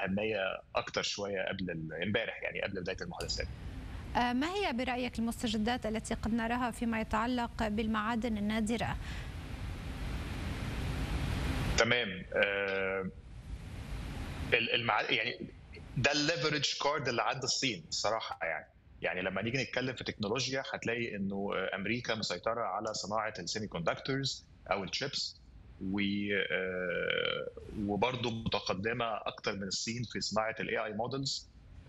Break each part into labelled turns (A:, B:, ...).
A: اهميه اكتر شويه قبل امبارح يعني قبل بدايه المحادثات.
B: ما هي برايك المستجدات التي قد نراها فيما يتعلق بالمعادن النادره؟
A: تمام آه المع... يعني ده الليفرج كارد اللي عند الصين الصراحه يعني يعني لما نيجي نتكلم في تكنولوجيا هتلاقي انه امريكا مسيطره على صناعه السيمي كوندكتورز او الشيبس و وبرضه متقدمه اكتر من الصين في صناعه الاي اي مودلز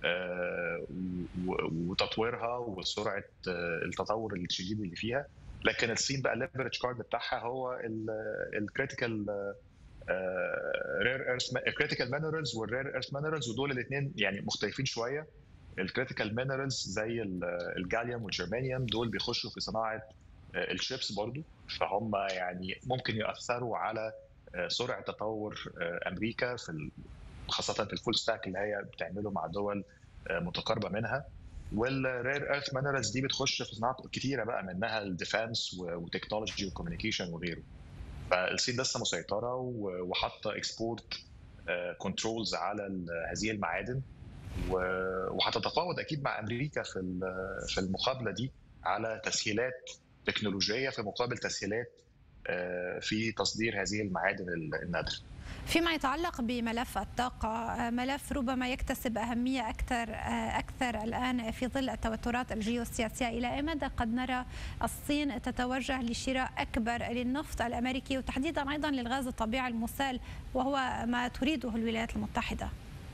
A: وتطويرها وسرعه التطور الشديد اللي فيها لكن الصين بقى الليفرج كارد بتاعها هو الكريتيكال رير ايرث كريتيكال مينرالز والرير ايرث مينرالز ودول الاثنين يعني مختلفين شويه الكريتيكال مينرالز زي الجاليوم والجرمانيوم دول بيخشوا في صناعه الشيبس برضو فهم يعني ممكن ياثروا على سرعه تطور امريكا في خاصه في الفول ستاك اللي هي بتعمله مع دول متقاربه منها والرير ايرث مينرالز دي بتخش في صناعات كتيره بقى منها الديفense وتكنولوجي وكوميونيكيشن وغيره فالصين لسه مسيطره وحاطه اكسبورت كنترولز على هذه المعادن وهتتفاوض اكيد مع امريكا في في المقابله دي على تسهيلات تكنولوجيه في مقابل تسهيلات في تصدير هذه المعادن النادره.
B: فيما يتعلق بملف الطاقة ملف ربما يكتسب أهمية أكثر أكثر الآن في ظل التوترات الجيوسياسية إلى أي مدى قد نرى الصين تتوجه لشراء أكبر للنفط الأمريكي وتحديدا أيضا للغاز الطبيعي المسال وهو ما تريده الولايات المتحدة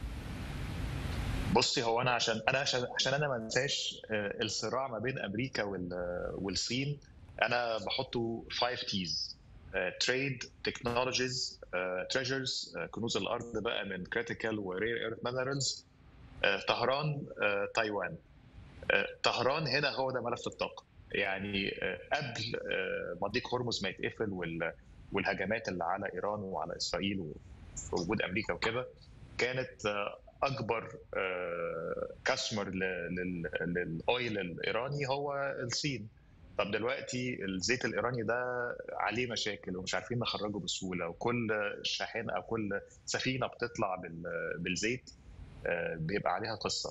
A: بصي هو انا عشان انا عشان, عشان انا ما انساش الصراع ما بين امريكا والصين انا بحطه 5 تيز تريد تكنولوجيز تريجرز كنوز الارض بقى من كريتيكال ورير ايرث مينرالز طهران تايوان طهران هنا هو ده ملف الطاقه يعني قبل مضيق هرمز ما يتقفل والهجمات اللي على ايران وعلى اسرائيل ووجود امريكا وكده كانت اكبر كاستمر للاويل الايراني هو الصين طب دلوقتي الزيت الايراني ده عليه مشاكل ومش عارفين نخرجه بسهوله وكل شاحنه او كل سفينه بتطلع بالزيت بيبقى عليها قصه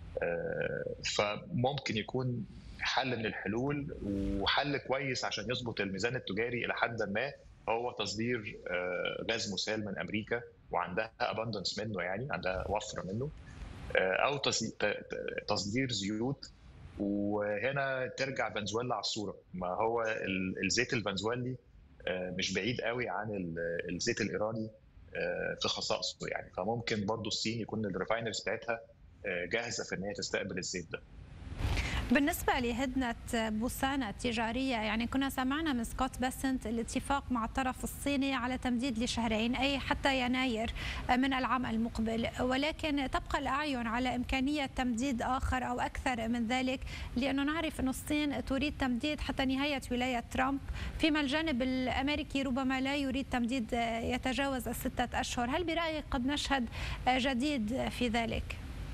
A: فممكن يكون حل من الحلول وحل كويس عشان يظبط الميزان التجاري الى حد ما هو تصدير غاز مسال من امريكا وعندها اباندنس منه يعني عندها وفره منه او تصدير زيوت وهنا ترجع فنزويلا على الصوره ما هو الزيت الفنزويلي مش بعيد قوي عن الزيت الايراني في خصائصه يعني فممكن برضو الصين يكون الريفاينرز بتاعتها جاهزه في ان هي تستقبل الزيت ده
B: بالنسبة لهدنة بوسانا التجارية يعني كنا سمعنا من سكوت باسنت الاتفاق مع الطرف الصيني على تمديد لشهرين أي حتى يناير من العام المقبل ولكن تبقى الأعين على إمكانية تمديد آخر أو أكثر من ذلك لأنه نعرف أن الصين تريد تمديد حتى نهاية ولاية ترامب فيما الجانب الأمريكي ربما لا يريد تمديد يتجاوز الستة أشهر هل برأيك قد نشهد جديد في ذلك؟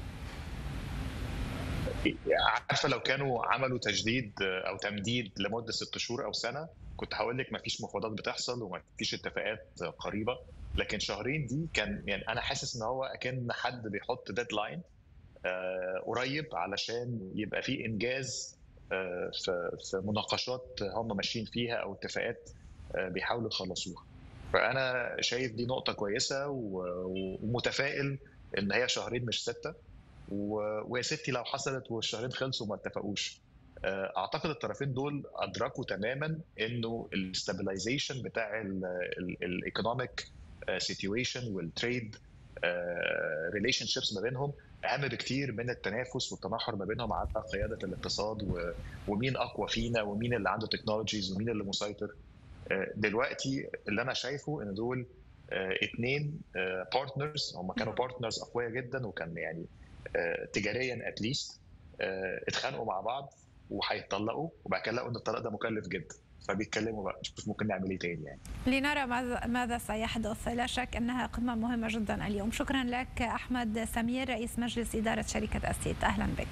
A: عارفه لو كانوا عملوا تجديد او تمديد لمده ست شهور او سنه كنت هقول لك ما فيش مفاوضات بتحصل وما فيش اتفاقات قريبه لكن شهرين دي كان يعني انا حاسس ان هو كان حد بيحط ديدلاين آه قريب علشان يبقى في انجاز آه في في مناقشات هم ماشيين فيها او اتفاقات آه بيحاولوا يخلصوها فانا شايف دي نقطه كويسه ومتفائل ان هي شهرين مش سته ويا ستي لو حصلت والشهرين خلصوا ما اتفقوش اعتقد الطرفين دول ادركوا تماما انه الاستابلايزيشن بتاع الايكونوميك سيتويشن والتريد ريليشن شيبس ما بينهم اهم بكتير من التنافس والتناحر ما بينهم على قياده الاقتصاد ومين اقوى فينا ومين اللي عنده تكنولوجيز ومين اللي مسيطر دلوقتي اللي انا شايفه ان دول اثنين بارتنرز هم كانوا بارتنرز اقوياء جدا وكان يعني تجاريا اتليست اتخانقوا مع بعض وهيتطلقوا وبعد كده لقوا ان الطلاق ده مكلف جدا فبيتكلموا بقى نشوف ممكن نعمل ايه تاني يعني
B: لنرى ماذا ماذا سيحدث لا شك انها قمه مهمه جدا اليوم شكرا لك احمد سمير رئيس مجلس اداره شركه اسيت اهلا بك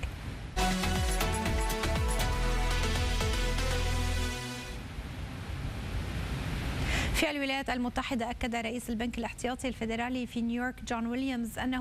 B: في الولايات المتحدة أكد رئيس البنك الاحتياطي الفيدرالي في نيويورك جون ويليامز أنه